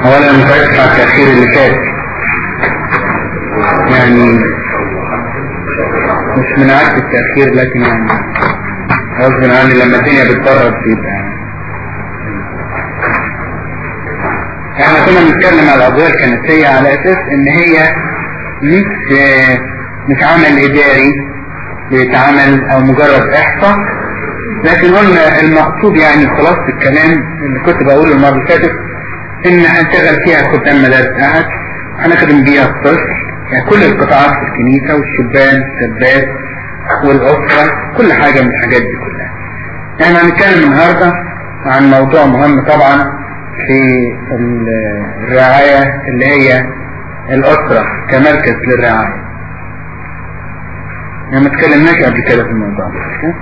اولا متأسف على التأخير اللي فات يعني مش من عادة التأخير لكن يعني غصب عني لما الدنيا بتبرد بيبقى احنا كنا بنتكلم على الأضواء الكنسية على أساس إن هي مش مش عمل إداري بيتعمل أو مجرد إحصاء لكن قلنا المقصود يعني خلاصة الكلام اللي كنت بقوله المرة اللي فاتت إن هنشغل فيها خدام مدارس أحد هنخدم بيها الطفل يعني كل القطاعات في الكنيسة والشبان والشابات والأسرة كل حاجة من الحاجات دي كلها احنا هنتكلم النهاردة عن موضوع مهم طبعا في الرعاية اللي هي الأسرة كمركز للرعاية احنا ما اتكلمناش قبل كده في الموضوع ده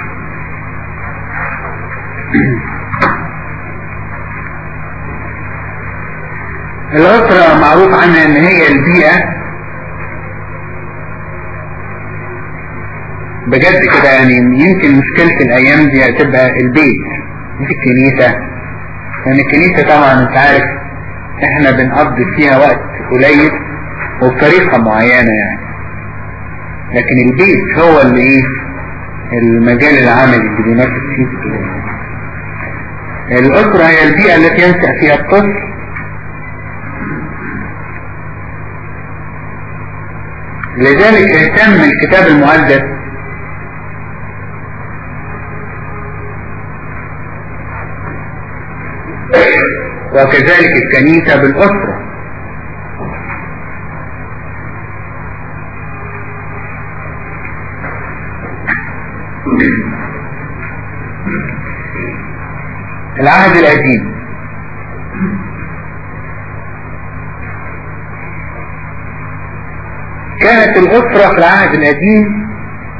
الأسرة معروف عنها ان هي البيئة بجد كده يعني يمكن مشكلة الأيام دي هتبقى البيت مش الكنيسة يعني الكنيسة طبعا انت عارف احنا بنقضي فيها وقت قليل وبطريقة معينة يعني لكن البيت هو اللي ايه المجال العملي اللي بينافس فيه الأسرة هي البيئة التي ينشأ فيها الطفل لذلك اهتم الكتاب المقدس وكذلك الكنيسة بالأسرة العهد القديم كانت الأسرة في العهد القديم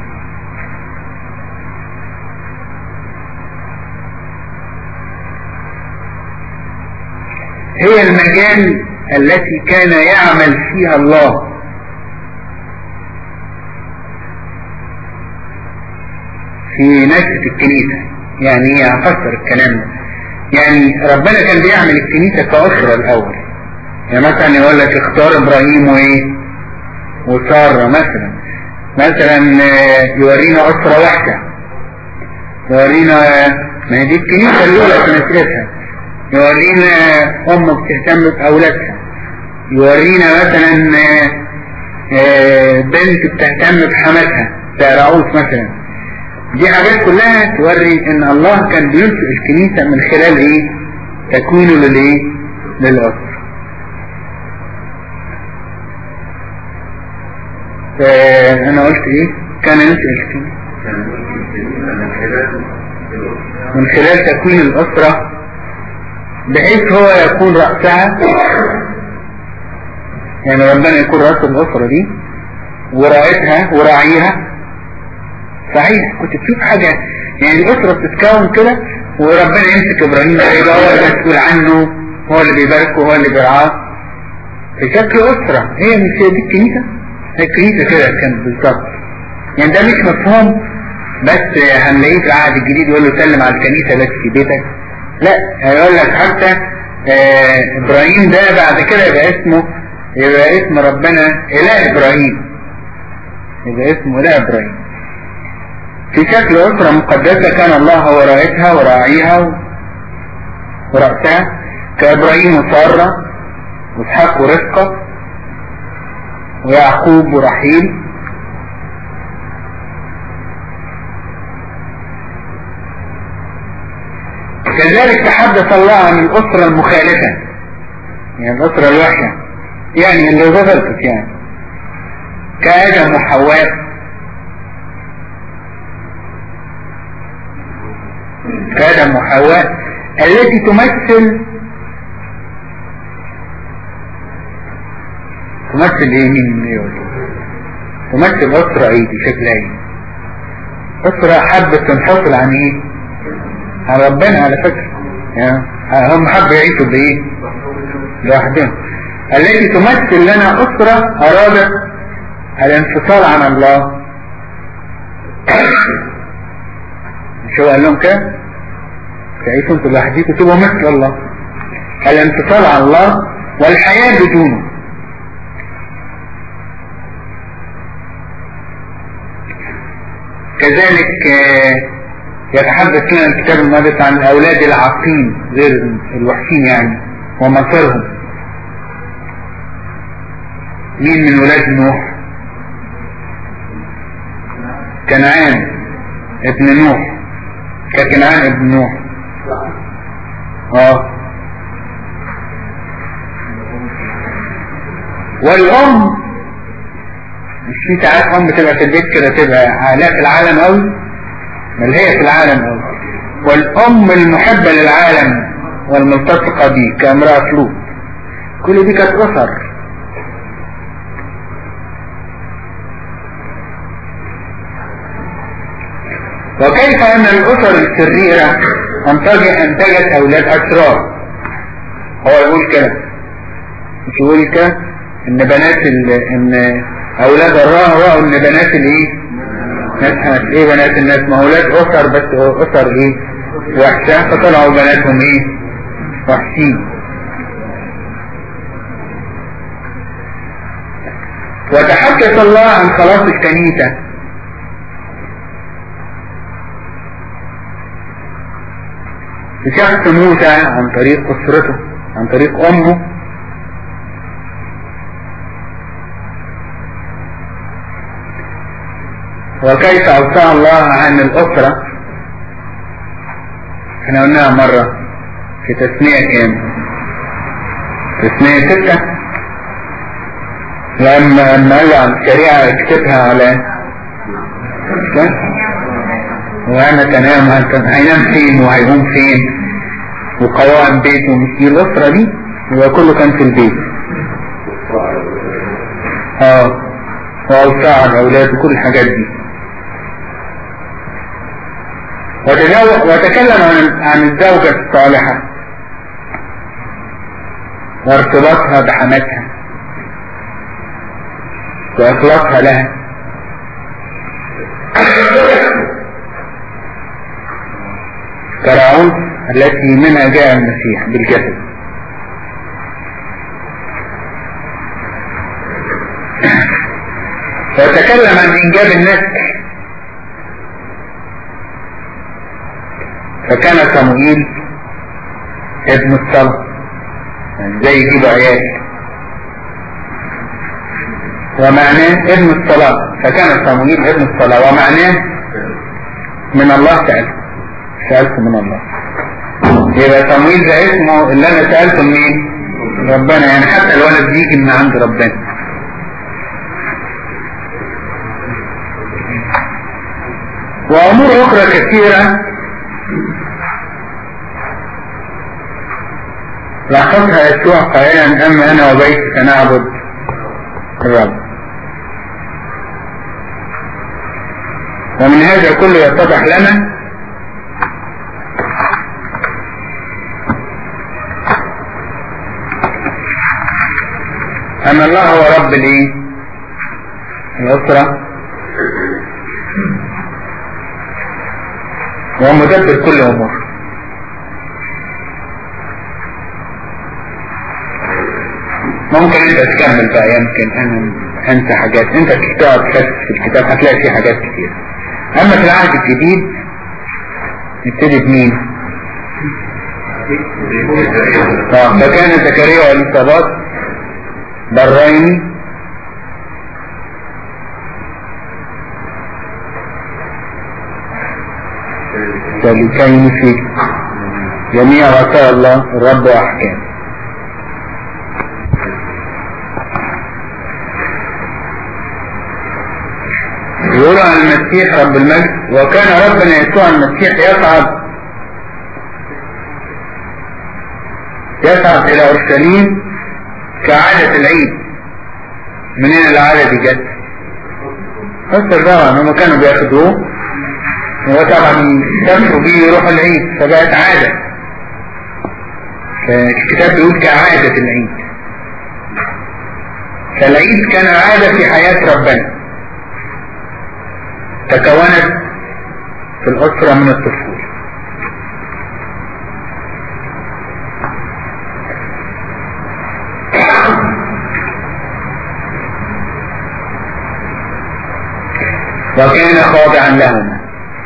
هي المجال التي كان يعمل فيها الله في نشأة الكنيسة يعني ايه هفسر الكلام ده يعني ربنا كان بيعمل الكنيسة كأسرة الأول يعني مثلا يقول لك اختار إبراهيم وإيه وسارة مثلا مثلا يورينا أسرة واحدة يورينا ما هي دي الكنيسة الأولى في نشأتها يورينا أم بتهتم بأولادها يورينا مثلا بنت بتهتم بحماتها رعوس مثلا دي حاجات كلها توري ان الله كان بينشئ الكنيسة من خلال ايه تكوينه للايه للأسر انا قلت ايه كان ينشئ الكنيسة من خلال تكوين الأسرة بحيث هو يكون رأسها يعني ربنا يكون رأس الأسرة دي وراعتها وراعيها صحيح كنت تشوف حاجة يعني الأسرة بتتكون كده وربنا يمسك إبراهيم ده يبقى هو اللي مسؤول عنه هو اللي بيباركه هو اللي بيرعاه في شكل أسرة هي مش هي دي الكنيسة هي الكنيسة كده كانت بالظبط يعني ده مش مفهوم بس هنلاقيه في العهد الجديد يقول له سلم على الكنيسة بس في بيتك لا هيقول لك حتى آه ابراهيم ده بعد كده يبقى اسمه يبقى اسم ربنا اله ابراهيم يبقى اسمه اله ابراهيم في شكل اسرة مقدسة كان الله هو راعتها وراعيها ورأسها كابراهيم وسارة واسحاق ورفقة ويعقوب ورحيل كذلك تحدث الله عن الأسرة المخالفة يعني الأسرة الوحشة يعني اللي ظهرت يعني كآدم وحواء كآدم وحواء التي تمثل تمثل ايه مين يقول تمثل أسرة ايه دي شكلها ايه أسرة حبت تنفصل عن ايه عن ربنا على فكرة يعني هم حبوا يعيشوا بايه لوحدهم التي تمثل لنا أسرة أرادت الانفصال عن الله مش هو قال لهم كده تعيشوا انتوا لوحديكم تبقوا مثل الله الانفصال عن الله والحياة بدونه كذلك يتحدث لنا الكتاب المقدس عن الأولاد العاقين غير الوحشين يعني ومصيرهم مين من ولاد نوح كنعان ابن نوح ككنعان ابن نوح اه والأم مش انت عارف أم تبقى في البيت كده تبقى لا في العالم أوي بل هي في العالم أوي والأم المحبة للعالم والملتصقة بيه كامرأة لوط كل دي كانت أسر وكيف أن الأسر الشريرة أنتجت أولاد أشرار هو يقول كده مش يقول كده إن بنات ال... إن أولاد الله رأوا إن بنات الإيه؟ ناس إيه بنات الناس ما أولاد أسر بس أسر إيه؟ وحشة فطلعوا بناتهم إيه؟ وحشين وتحدث الله عن خلاص الكنيسة بشخص موسى عن طريق أسرته عن طريق أمه وكيف أوصى الله عن الأسرة احنا قلناها مرة في تسمية كام تسمية ستة لما لما قال عن الشريعة اكتبها على وانا تنام هينام فين وهيقوم فين وقوائم بيته مش دي الاسرة دي يبقى كله كان في البيت اه واوساع الاولاد وكل الحاجات دي وتكلم عن عن الزوجة الصالحة وارتباطها بحماتها واخلاصها لها كراعون التي منها جاء المسيح بالجسد وتكلم عن إنجاب النسل فكان صموئيل ابن الصلاة يعني زي يجيب عيال ومعناه ابن الصلاة فكان صموئيل ابن الصلاة ومعناه من الله سألته سألته من الله يبقى صموئيل ده اسمه اللي انا سألته منين ربنا يعني حتى الولد يجي من عند ربنا وأمور أخرى كثيرة لاحظها يسوع قائلا أما أنا وبيتي سنعبد الرب ومن هذا كله يتضح لنا أن الله هو رب الإيه؟ الأسرة ومدبر كل أمور ممكن انت تكمل بقى يمكن انا انسى حاجات انت تقعد تفتش في الكتاب هتلاقي فيه حاجات كتير اما في العهد الجديد نبتدي بمين اه فكان زكريا واليصابات برين سالكين في جميع وصايا الله الرب واحكامه يقول عن المسيح رب المجد وكان ربنا يسوع المسيح يصعد يصعد الى اورشليم كعادة العيد منين العادة دي جت؟ بس طبعا هم كانوا بياخدوه هو طبعا سافروا بيه يروحوا العيد فبقت عادة فالكتاب بيقول كعادة العيد فالعيد كان عادة في حياة ربنا تكونت في الأسرة من الطفولة وكان خاضعا لهما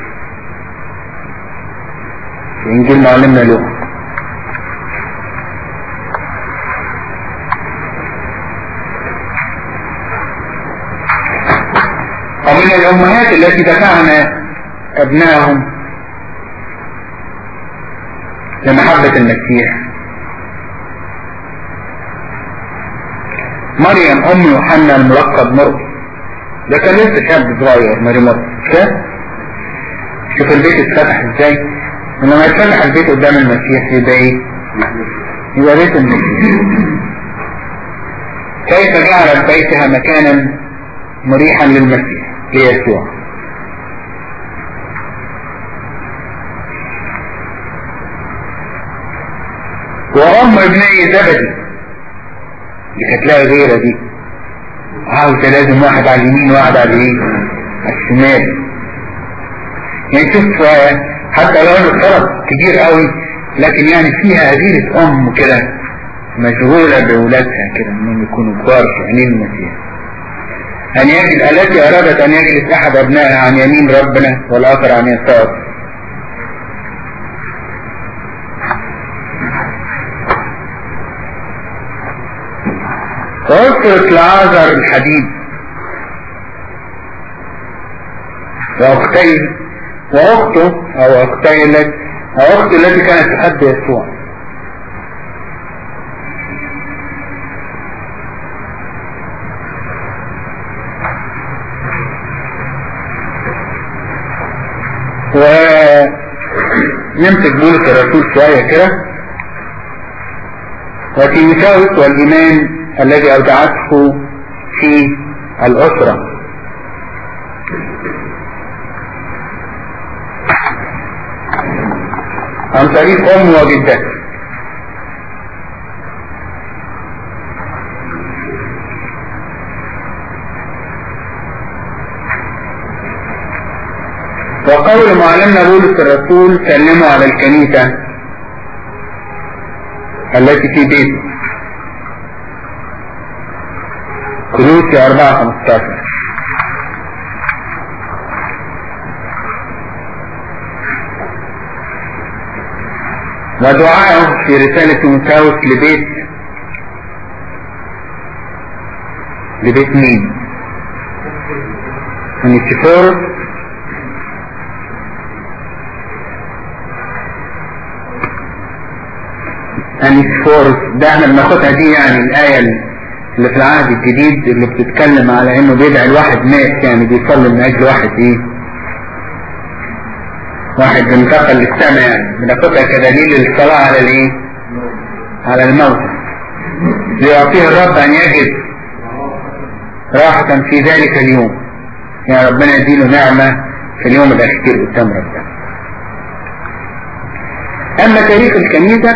في انجيل معلمنا لوقا ومن الامهات التي دفعن ابنائهم لمحبة المسيح مريم ام يوحنا الملقب مرقس ده كان لسه شاب صغير مريم مرقس شوف البيت اتفتح ازاي ولما يتفتح البيت قدام المسيح يبقى ايه يبقى بيت المسيح كيف جعلت بيتها مكانا مريحا للمسيح ليسوع وام ابني زبدي دي كانت لها غيرة دي عاوزة لازم واحد على اليمين وواحد على الايه على الشمال يعني شوف حتى لو انه طلب كبير قوي لكن يعني فيها غيرة ام كده مشغولة بولادها كده انهم يكونوا كبار في عينين المسيح ان يجد التي ارادت ان يجلس احد ابنائها عن يمين ربنا والاخر عن يسار وأسرة لعازر الحديد وأختي وأخته أو أختي التي أو أختي التي كانت تحب يسوع ونمسك بولس الرسول شوية كده وتيموثاوس والإيمان الذي أودعته في الأسرة عن طريق أم وجدته وقول معلمنا بولس الرسول سلموا على الكنيسة التي في بيته كلوسي أربعة خمستاشر ودعائه في رسالة تيموثاوس لبيت لبيت مين؟ نيكيفورس أنيسفورس ده احنا بناخدها دي يعني الآية اللي في العهد الجديد اللي بتتكلم على انه بيدعي الواحد مات يعني بيصلي من اجل واحد ايه واحد انتقل للسماء يعني بناخدها كدليل الصلاة على الايه على الموت ليعطيه الرب ان يجد راحة في ذلك اليوم يعني ربنا يديله نعمة في اليوم الاخير قدام ربنا اما تاريخ الكنيسة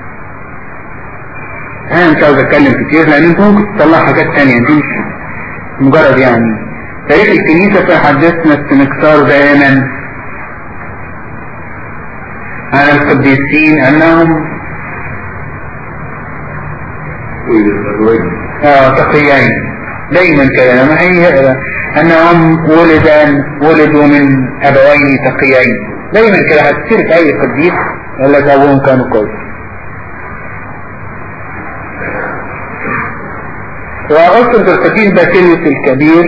انا مش عاوز اتكلم كتير لان انت ممكن تطلع حاجات تانية دي مش مجرد يعني تاريخ الكنيسة فحدثنا استنكسار دائما عن القديسين انهم اه تقيين دايما كده ما هي انهم ولدا ولدوا من ابوين تقيين دايما كده هتصير في اي قديس يقول لك ابوهم كانوا كويس وأسرة القديس باسيليوس الكبير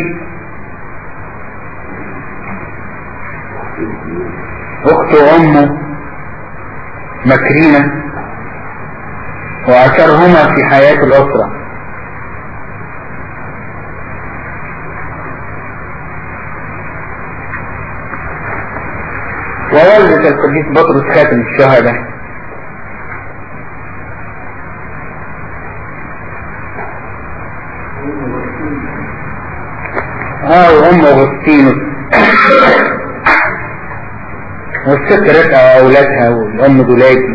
أخت أمه مكرينة وأثرهما في حياة الأسرة ووالدة القديس بطرس خاتم الشهداء اه وام اغسطينوس والست رفقة واولادها والام دولاجي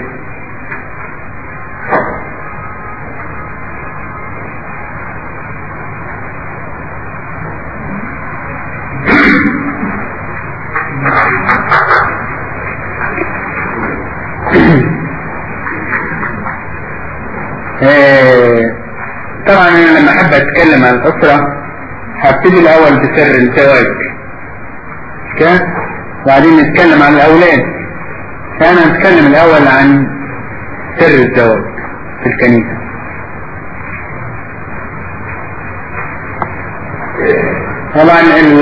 طبعا انا لما احب اتكلم عن الاسره هبتدي الاول بسر الزواج كده وبعدين نتكلم عن الأولاد فأنا نتكلم الأول عن سر الزواج في الكنيسة طبعا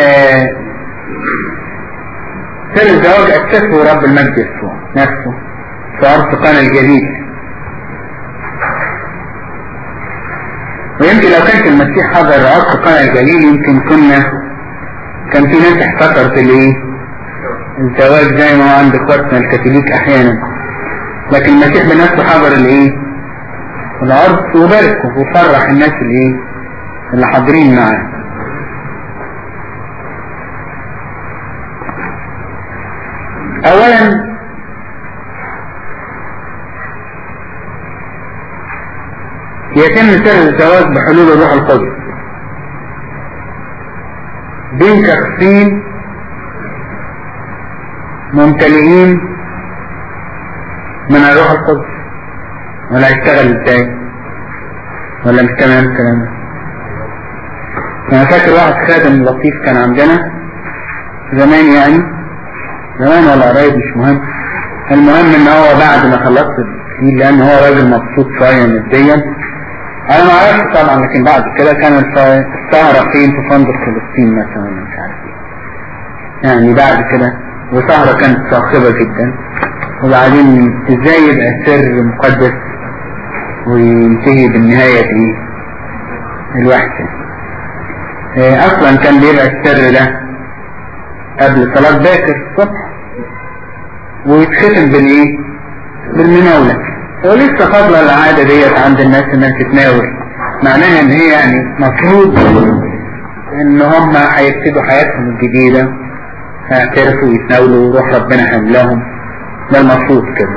سر الزواج أسسه رب المجد يسوع نفسه في عرس قانا الجديد ويمكن لو كانت المسيح حضر عرس قانا الجليل يمكن كنا كان في ناس احتكرت الايه الزواج زي ما هو عند اخواتنا الكاثوليك احيانا لكن المسيح بنفسه حضر الايه العرس وباركه وفرح الناس الايه اللي حاضرين معاه اولا يتم سر الزواج بحلول الروح القدس بين شخصين ممتلئين من الروح القدس ولا هيشتغل ازاي ولا مش تمام الكلام ده انا فاكر واحد خادم لطيف كان عندنا زمان يعني زمان ولا قريب مش مهم المهم ان هو بعد ما خلصت التسجيل لان هو راجل مبسوط شويه ماديا انا ما اعرفش طبعا لكن بعد كده كان السهرة فين في فندق فلسطين مثلا مش عارف ايه يعني بعد كده وسهرة كانت صاخبة جدا وبعدين ازاي يبقى سر مقدس وينتهي بالنهاية ايه الوحشة إيه اصلا كان بيبقى السر ده قبل صلاة باكر الصبح ويتختم بالايه بالمناولة ولسه فاضلة العادة ديت عند الناس انها تتناول معناها ان هي يعني مفروض ان هم هيبتدوا حياتهم الجديدة هيعترفوا ويتناولوا وروح ربنا حملهم ده المفروض كده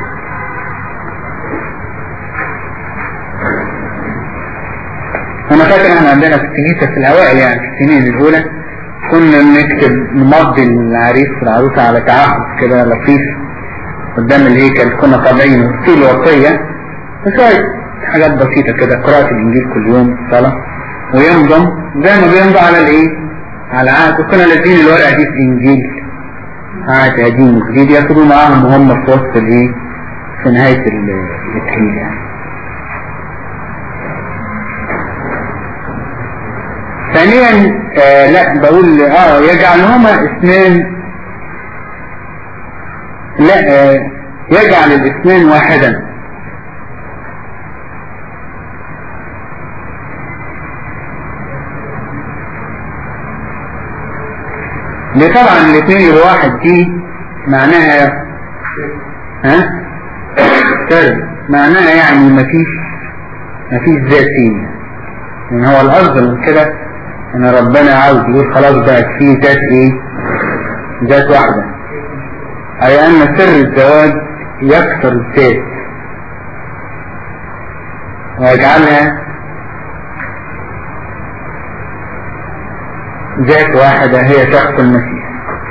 انا فاكر احنا عندنا في الكنيسة في الاوائل يعني في السنين الاولى كنا نكتب نمضي العريس والعروسة على تعهد كده لطيف قدام الهيكل كنا طابعين في الوصية وشوية حاجات بسيطة كده قراءة الإنجيل كل يوم الصلاة وينضم زي ما بيمضى على الإيه؟ على عهد وكنا لازين الورقة دي في إنجيل عهد قديم وجديد ياخدوا معاهم وهم في وسط الإيه؟ في نهاية الإكليل يعني. ثانيا آه لا بقول اه يجعلهما اثنين لا يجعل الاثنين واحدا دي طبعا الاثنين يبقوا واحد دي معناها ها سر معناها يعني مفيش مفيش ذاتين يعني هو القصد من كده ان ربنا عاوز يقول خلاص بقت في ذات ايه ذات واحده أي أن سر الزواج يكسر الذات ويجعلها ذات واحدة هي شخص المسيح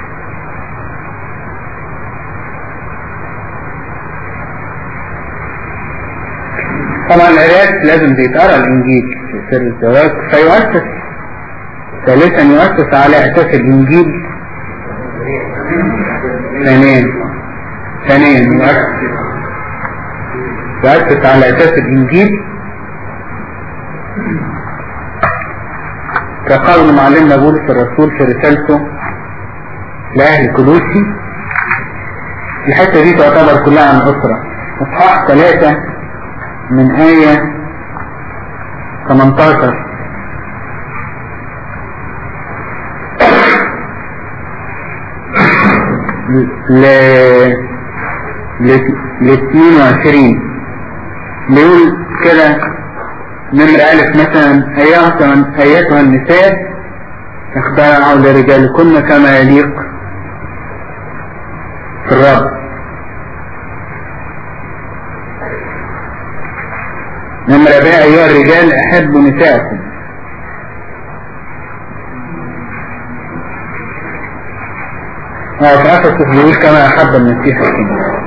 طبعا القراءات لازم بيتقرا الإنجيل في سر الزواج فيؤسس ثالثا يؤسس على أساس الإنجيل ثانيا ثانيا يؤسس على أساس الإنجيل كقول معلمنا بولس الرسول في رسالته لأهل كلوسي الحتة دي تعتبر كلها عن أسرة إصحاح ثلاثة من آية 18 ل ل 22 بيقول كده نمر ألف مثلا أياتها أياتها النساء اخضعوا لرجالكن كما يليق في الرب نمر بها أيها الرجال أحبوا نساءكم وفي أسس بيقول كما أحب المسيح الكنيسة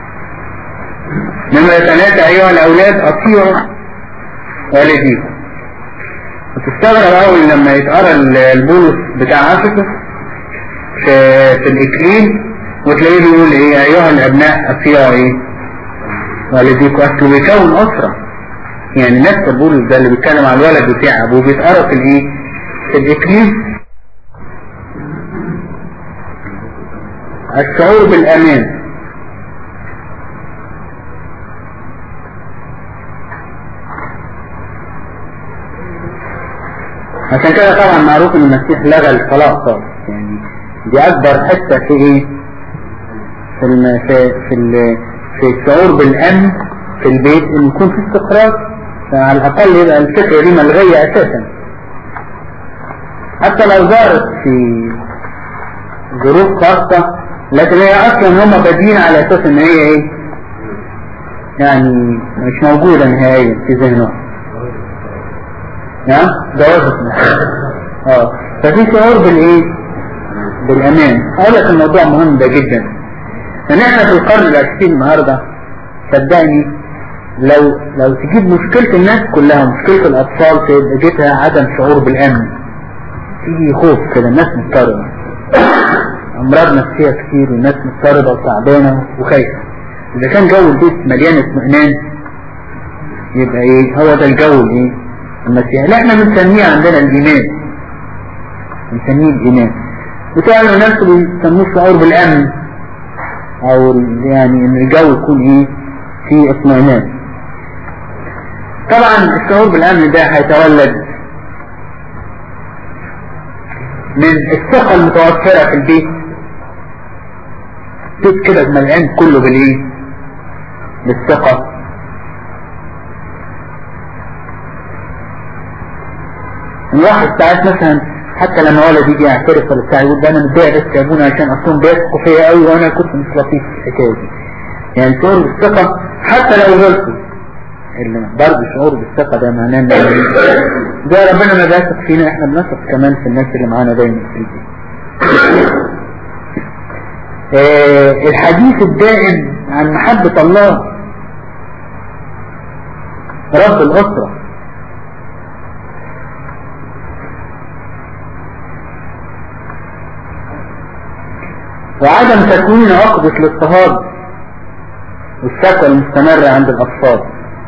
نمرة ثلاثة أيها الأولاد أطيعوا والديكم وتستغرب أول لما يتقرا البولس بتاع أفسس في, في الإكليل وتلاقيه بيقول ايه ايها الابناء اطيعوا ايه والديكوا اصله بيكون اسرة يعني نفس البولس ده اللي بيتكلم على الولد بتاع ابوه بيتقرا في الايه في الاكليل الشعور بالامان عشان كده طبعا معروف ان المسيح لغى الطلاق خالص يعني دي اكبر حته في ايه في الم... في في, ال... في الشعور بالامن في البيت ان يكون في استقرار فعلى الاقل يبقى الفكره دي ملغيه اساسا حتى لو ظهرت في ظروف خاصه لكن هي اصلا هم بادئين على اساس ان هي ايه يعني مش موجوده نهائيا في ذهنهم نعم جوازة اه ففي شعور بالايه بالامان اقول لك الموضوع مهم ده جدا ان احنا في القرن العشرين النهاردة صدقني لو لو تجيب مشكلة الناس كلها مشكلة الاطفال تبقى جيتها عدم شعور بالامن تيجي خوف كده الناس مضطربة امراض نفسية كتير والناس مضطربة وتعبانة وخايفة اذا كان جو البيت مليان اطمئنان يبقى ايه هو ده الجو الايه المسيح لا احنا بنسميه عندنا الايمان بنسميه الايمان وفعلا الناس بيسموه شعور بالامن او يعني ان الجو يكون ايه فيه اطمئنان طبعا الشعور بالامن ده هيتولد من الثقة المتوفرة في البيت بيت كده مليان كله بالايه بالثقة الواحد ساعات مثلا حتى لما ولد يجي يعترف ولا بتاع يقول ده انا متضايق بس يا ابونا عشان اصلهم بيثقوا فيا قوي وانا كنت مش لطيف في الحكايه دي يعني شعور بالثقه حتى لو غلطوا اللي برضه شعور بالثقه ده معناه ان ده ربنا ما بيثق فينا احنا بنثق كمان في الناس اللي معانا دايما في البيت آه الحديث الدائم عن محبة الله رب الأسرة وعدم تكوين عقدة الاضطهاد والشكوى المستمرة عند الأطفال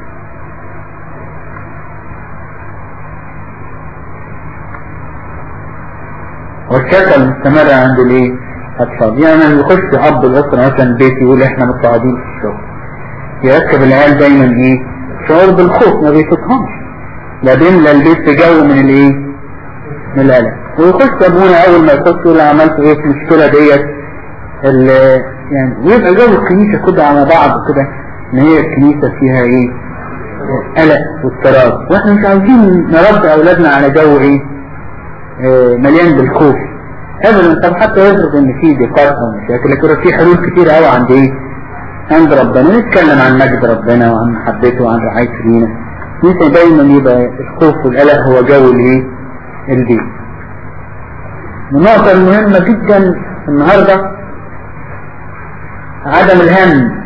والشكوى المستمرة عند الايه؟ الأطفال يعني لما يخش أب الأسرة مثلا بيت يقول احنا مضطهدين في الشغل يركب العيال دايما ايه؟ شعور بالخوف ما بيفوتهمش لا بيملى البيت في جو من الايه؟ من القلق ويخش ابونا اول ما يخش يقول عملت ايه في المشكلة ديت يعني ويبقى جو الكنيسة كده على بعض كده ان هي الكنيسة فيها ايه قلق واضطراب واحنا مش عاوزين نربي اولادنا على جو ايه اه مليان بالخوف ابدا طب حتى يفرض ان في ضيقات او مشاكل لكن في حلول كتير قوي عند ايه عند ربنا نتكلم عن مجد ربنا وعن محبته وعن رعايته لينا نسي دايما يبقى الخوف والقلق هو جو الايه البيت النقطة المهمة جدا النهارده عدم الهم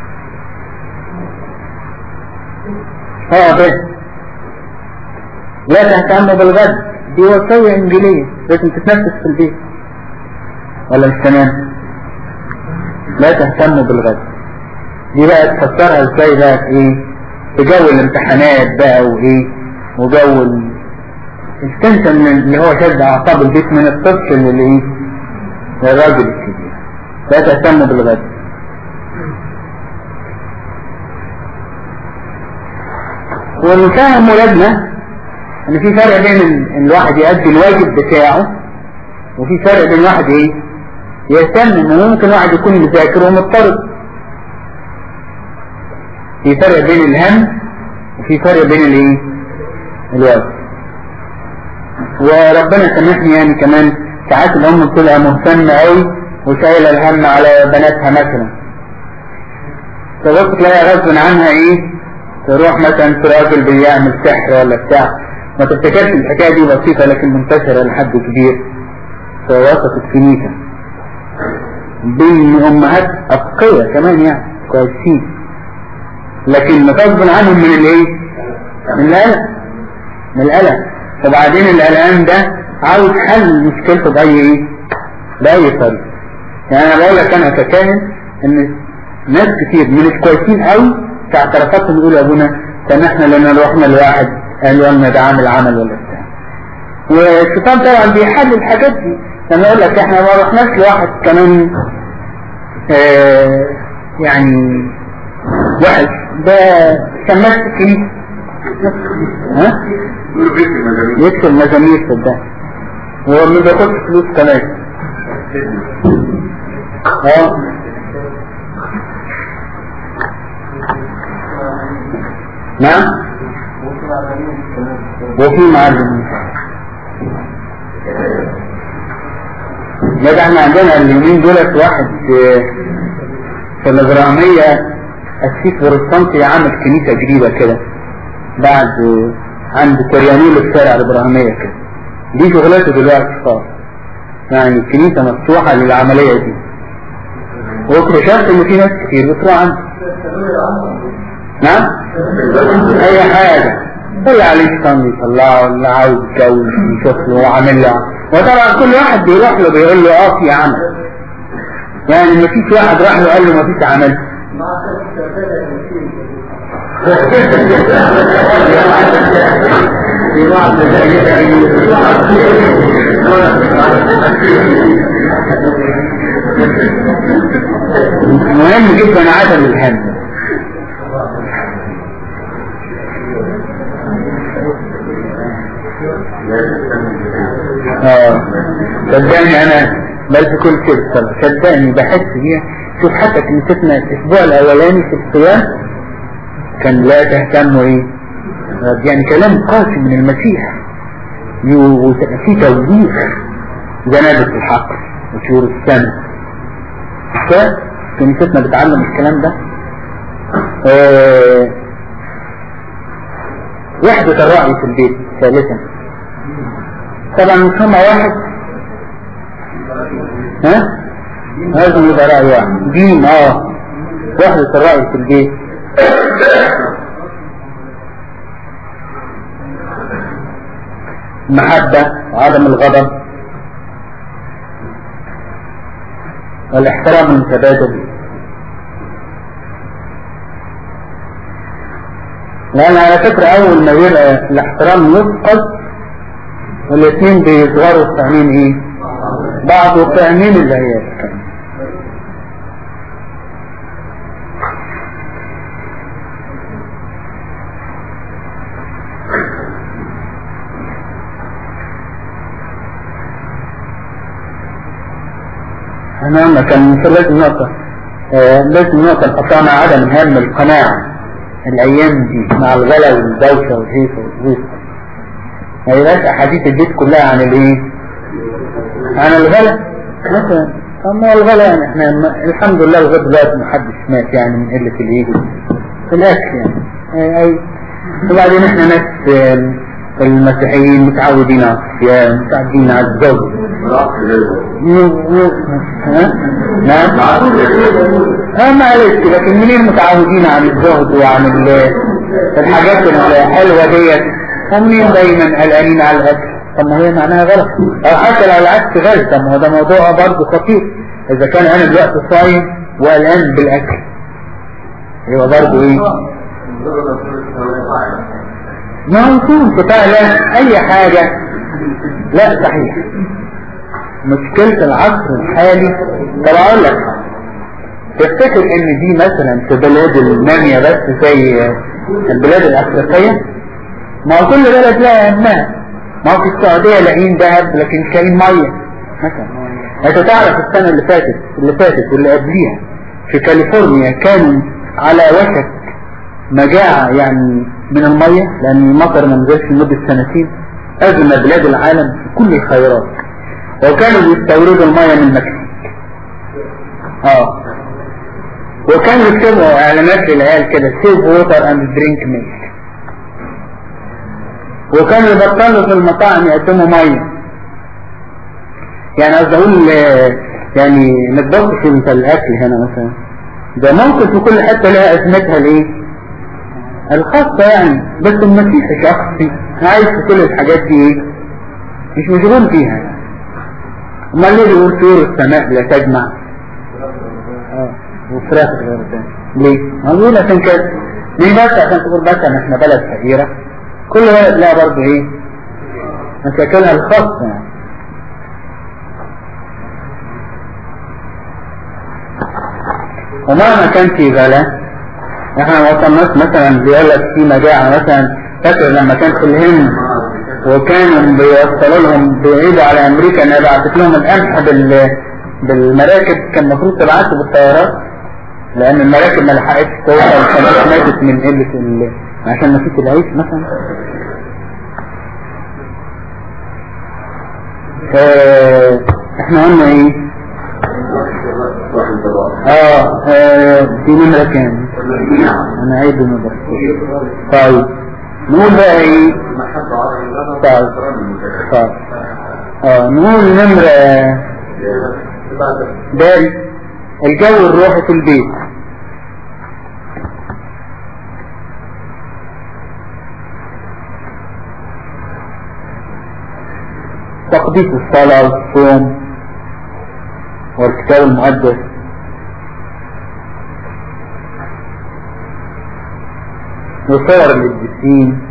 اه به لا تهتم بالغد دي وصية انجيلية لازم تتنفس في البيت ولا مش تمام لا تهتم بالغد دي بقى تفسرها ازاي بقى في ايه في جو الامتحانات بقى وايه وجو التنشن اللي هو شد اعصاب البيت من الطفل للايه للراجل الكبير لا تهتم بالغد ونفهم ولادنا ان في فرق بين ال- الواحد يؤدي الواجب بتاعه وفي فرق بين واحد ايه يهتم انه ممكن واحد يكون مذاكر ومضطرب في فرق بين الهم وفي فرق بين الايه الواجب وربنا سامحني يعني كمان ساعات الام بتبقى مهتمه قوي وشايله الهم على بناتها مثلا فبص تلاقي غصب عنها ايه تروح مثلا في راجل بيعمل سحر ولا بتاع ما تفتكرش الحكايه دي بسيطه لكن منتشره لحد كبير في وسط الكنيسه بين امهات اتقيه كمان يعني كويسين لكن غصب عنهم من الايه؟ من القلق من القلق وبعدين القلقان ده عاوز حل مشكلته بأي ايه؟ بأي طريقة يعني أنا بقول لك أنا ككاهن إن ناس كتير من الكويسين قوي في اعترافاتهم يقولوا أبونا سامحنا لأن رحنا لواحد قالوا لنا ده عامل عمل ولا بتاع والشيطان طبعا بيحل الحاجات دي لما يقول لك احنا ما رحناش لواحد كمان آه يعني وحش ده سماش في الكنيسة ها؟ يكسب مزامير في ده هو ما بياخدش فلوس كمان اه نعم وفي معلم لا ده احنا عندنا اليومين دولت واحد في الإبراهيمية السيف بروتستانتي عامل كنيسة جديدة كده بعد عند كريانول الشارع الإبراهيمية كده دي شغلته دلوقتي خالص يعني الكنيسة مفتوحة للعملية دي واكتشفت ان في ناس كتير بتروح عنده نعم اي حاجة اللي عليه شيطان يطلعه اللي عاوز يتجوز يشوف له وعامل له وطبعا كل واحد بيروح له بيقول له اه في عمل يعني ما فيش واحد راح له قال له ما فيش عمل مهم جدا عدم الهم اه صدقني انا بل في كل شيء صدقني بحس بيها شوف حتى كنيستنا الاسبوع الاولاني في الصيام كان لا تهتموا ايه يعني كلام قاسي من المسيح وفي توجيه جنابة الحق وشهور السنة كنيستنا بتعلم الكلام ده اه وحدة الرأي في البيت ثالثا طبعا مش هما واحد ها لازم يبقى رأي واحد دين اه وحدة الرأي في البيت المحبة وعدم الغضب والاحترام المتبادل لأن على فكرة أول ما يبقى الاحترام يفقد والاثنين بيصغروا فاهمين ايه بعض وفاهمين اللي هي الكلام انا قلنا كان في لازم نقطة آه لازم نقطة نحطها مع عدم هم القناعة الايام دي مع الغلا والدوشة والهيصة والهيصة ما يبقاش احاديث البيت كلها عن الايه عن الغلا مثلا اما الغلا يعني احنا الحمد لله لغايه دلوقتي ما حدش مات يعني من قله الايه في الاكل يعني اي اي وبعدين احنا ناس المسيحيين متعودين على الصيام متعودين على الزوج نعم ها معلش لكن منين متعودين عن الزهد وعن الحاجات الحلوه ديت ومنين دايما قلقانين على الاكل طب ما هي معناها غلط او حتى لو العكس غلط طب ما هو ده موضوع برضه خطير اذا كان انا دلوقتي صايم وقلقان بالاكل يبقى برضه ايه ما هو يكون فعلا اي حاجة لا صحيح مشكلة العصر الحالي طب اقول لك تفتكر ان دي مثلا في بلاد النامية بس زي البلاد الافريقية ما هو كل بلد لها يهمها ما هو في السعودية لاقيين ذهب لكن مش لاقيين مية مثلا انت تعرف السنة اللي فاتت اللي فاتت واللي قبليها في كاليفورنيا كانوا على وشك مجاعة يعني من المية لأن المطر ما نزلش لمدة سنتين أغنى بلاد العالم في كل الخيرات وكانوا بيستوردوا المية من المكسيك اه وكانوا يكتبوا اعلانات للعيال كده سيف ووتر اند درينك ميلك وكانوا يبطلوا في المطاعم يقدموا مية يعني قصدي اقول يعني ما تبصش انت الاكل هنا مثلا ده ممكن في كل حتة لها ازمتها الايه الخاصة يعني بس المسيح شخصي عايش في كل الحاجات دي ايه مش مشغول فيها يعني امال ليه بيقول طيور السماء لا تجمع اه وفراخ غير تاني ليه؟ ما بيقول عشان كده ليه بس عشان تقول بس ان احنا بلد فقيرة كل بلد لها برضه ايه مشاكلها الخاصة يعني ومهما كان في غلا احنا ما وصلناش مثلا بيقول لك في مجاعة مثلا فاكر لما كان في الهند وكانوا بيوصلوا لهم بيعيدوا على امريكا انها بعتت لهم القمح بال بالمراكب كان المفروض تبعته بالطيارات لان المراكب ما لحقتش توصل كانت ماتت من قلة ال... عشان ما فيش العيش مثلا اه احنا قلنا ايه اه, آه دي نمرة كام انا عيد نمرة طيب نقول بقى ايه طيب طيب اه نقول نمرة داري الجو الروحي في البيت تقديس الصلاة والصوم والكتاب المقدس وصور القديسين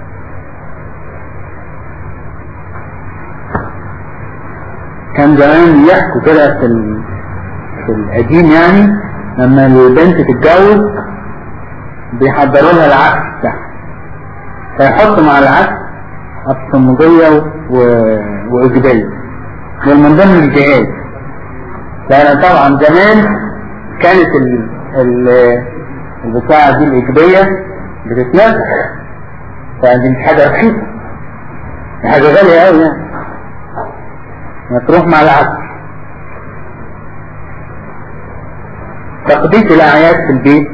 كان زمان يحكوا كده في ال... في القديم يعني لما البنت تتجوز بيحضروا لها العفش بتاعها فيحطوا مع العفش الصمودية و... وإجبالية دول من ضمن الجهاز لأن طبعا زمان كانت ال... ال... البتاعة دي الإجبية بتتنفس فدي مش حاجة رخيصة دي حاجة غالية أوي يعني ما تروح مع العفش تقديس الأعياد في البيت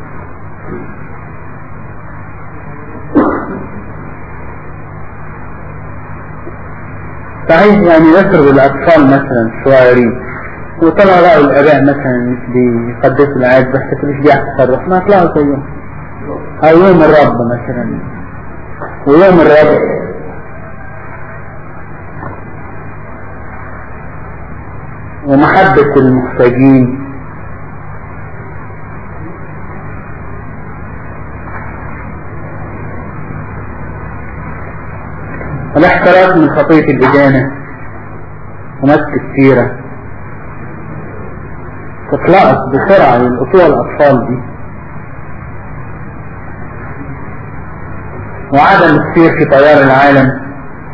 صحيح يعني يسرد الأطفال مثلا صغيرين وطلع لقوا الآباء مثلا بيقدسوا الأعياد بس مش دي تصرف ما طلعوا زيهم أو يوم الرب مثلا ويوم الرب ومحبة المحتاجين الاحتراز من خطية الإدانة ومسك السيرة تطلعت بسرعة للأطوال الأطفال دي وعدم السير في تيار العالم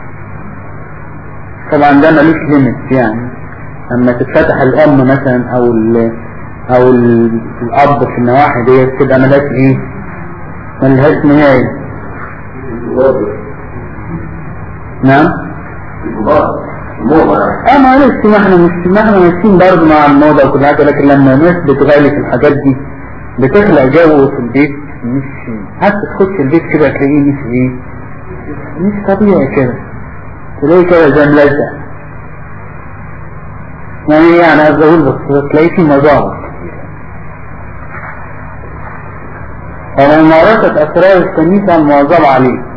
طبعا ده ملوش ليميت يعني لما تتفتح الأم مثلا أو ال أو ال الأب في النواحي ديت تبقى ملهاش إيه؟ ملهاش نهاية نعم اه معلش ما احنا مش ما احنا ماشيين برضه مع الموضة وكل حاجة لكن لما الناس بتغالي في الحاجات دي بتخلق جو في البيت مش حتى تخش البيت كده تلاقيه مش ايه مش طبيعي كده تلاقيه كده زي ملزق يعني يعني عايز اقول بس تلاقيه في مظاهر فممارسة أسرار الكنيسة المواظبة عليه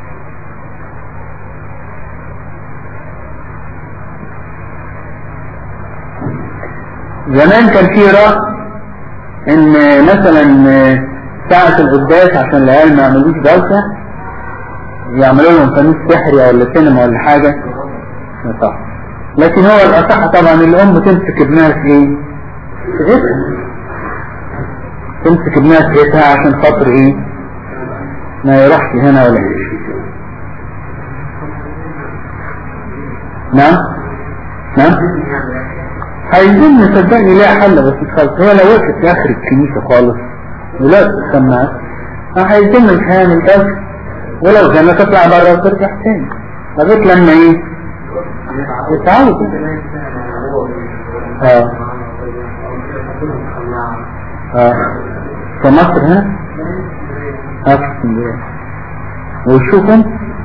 زمان كان في رأي ان مثلا ساعة القداس عشان العيال ما يعملوش دوشة يعملوا لهم فانوس سحري ولا سينما ولا حاجة صح لكن هو الأصح طبعا الأم تمسك ابنها في ايه؟ في ايدها تمسك ابنها في ايدها عشان خاطر ايه؟ ما يروحش هنا ولا هنا نعم نعم عايزين صدقني ليها حل بس مش خالص هي لو وقفت في اخر الكنيسة خالص ولا تسمعت عايزين الحياة من الاخر ولو زي ما تطلع بره وترجع تاني لغاية لما ايه يتعودوا اه اه في مصر هنا اه في اسكندرية ويشوفهم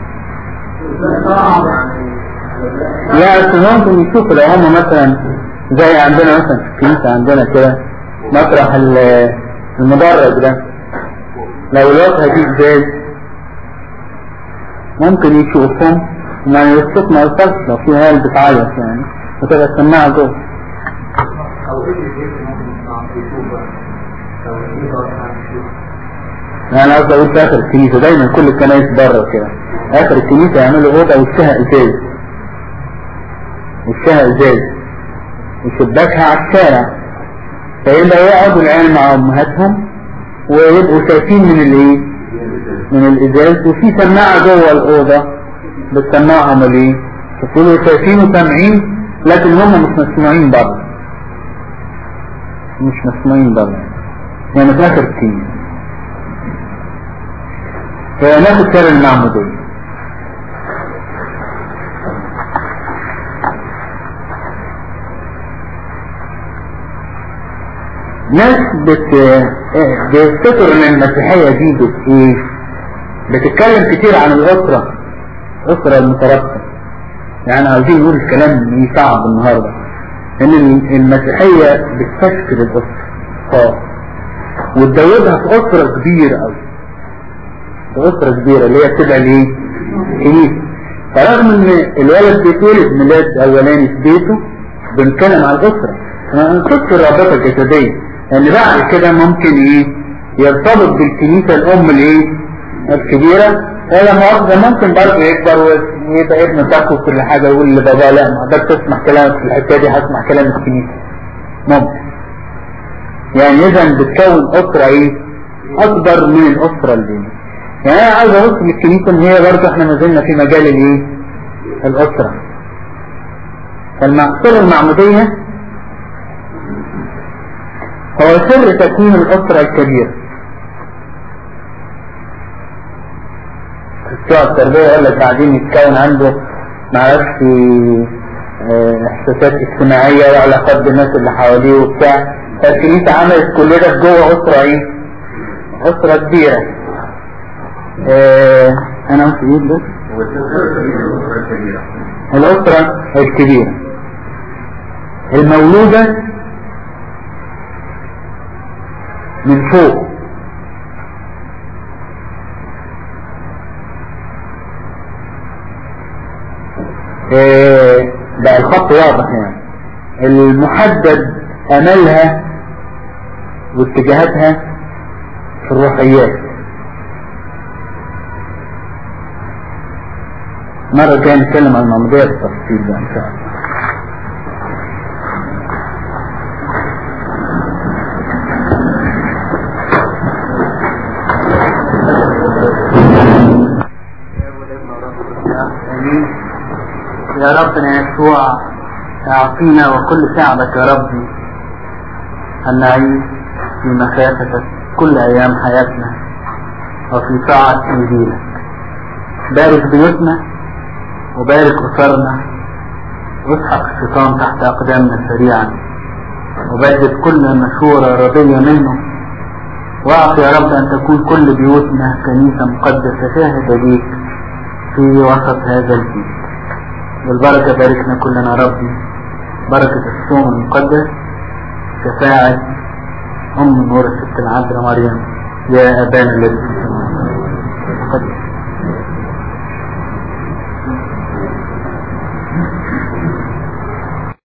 لا أصل ممكن يشوفوا لو هم مثلا زي عندنا مثلا في الكنيسة عندنا كده مطرح المدرج ده لو الوقت دي ازاي ممكن يشوفهم يعني الصوت ما يوصلش لو في عيال بتعيط يعني وتبقى السماعة جوه او ايه اللي بيجي ممكن يشوفها لو ايه بقى يعني قصدي اقول في اخر الكنيسة دايما كل الكنايس بره كده اخر الكنيسة يعملوا اوضة وشها ازاز وشها ازاز وشباكها على الشارع فيبقى يقعدوا العيال مع امهاتهم ويبقوا شايفين من الايه من الازاز وفي سماعة جوه الاوضة بتسمعهم الايه فكلوا شايفين وسامعين لكن هم مش مسموعين بره مش مسموعين بره يعني في اخر الكنيسة فناخد سر المعمودية ناس بت بيفتكروا ان المسيحية دي بت ايه بتتكلم كتير عن الاسرة الاسرة المترابطة يعني عايزين نقول الكلام صعب النهاردة ان المسيحية بتفكر الاسرة خالص وتزودها في اسرة كبيرة قوي في اسرة كبيرة اللي هي بتبقى الايه كنيسة فرغم ان الولد بيتولد ميلاد اولاني في بيته بنتكلم على الاسرة ما نقصد الرابطة الجسدية لان يعني بعد كده ممكن ايه يرتبط بالكنيسة الام الايه الكبيرة ولا مؤاخذة ممكن برضه يكبر ويبقى ابن تاكو كل حاجة يقول لبابا لا ما اقدرش اسمع كلامك في الحتة دي هسمع كلام الكنيسة ممكن يعني اذا بتكون اسرة ايه اكبر من الاسرة اللي يعني انا عاوز ابص للكنيسة ان هي برضه احنا ما زلنا في مجال الايه الاسرة فالمقصود المعمودية هو سر تكوين الاسرة الكبيرة بتوع التربية يقول لك بعدين يتكون عنده معرفش احساسات اجتماعية وعلاقات بالناس اللي حواليه وبتاع فالكنيسة عملت كل ده جوه اسرة ايه اسرة كبيرة اه انا قلت ايه بس الاسرة الكبيرة المولودة من فوق اه بقى الخط واضح يعني المحدد املها واتجاهاتها في الروحيات مرة جاي نتكلم عن المعمودية بالتفصيل ده ان شاء الله يا ربنا يسوع اعطينا وكل شعبك يا ربي ان نعيش في مخافتك كل ايام حياتنا وفي طاعة انجيلك بارك بيوتنا وبارك اسرنا واسحق الشيطان تحت اقدامنا سريعا وبدد كل مشورة رضية منه واعط يا رب ان تكون كل بيوتنا كنيسة مقدسة شاهدة ليك في وسط هذا البيت والبركة باركنا كلنا ربي بركة الصوم المقدس شفاعة أم نور الست العذراء مريم يا أبانا الذي في السماوات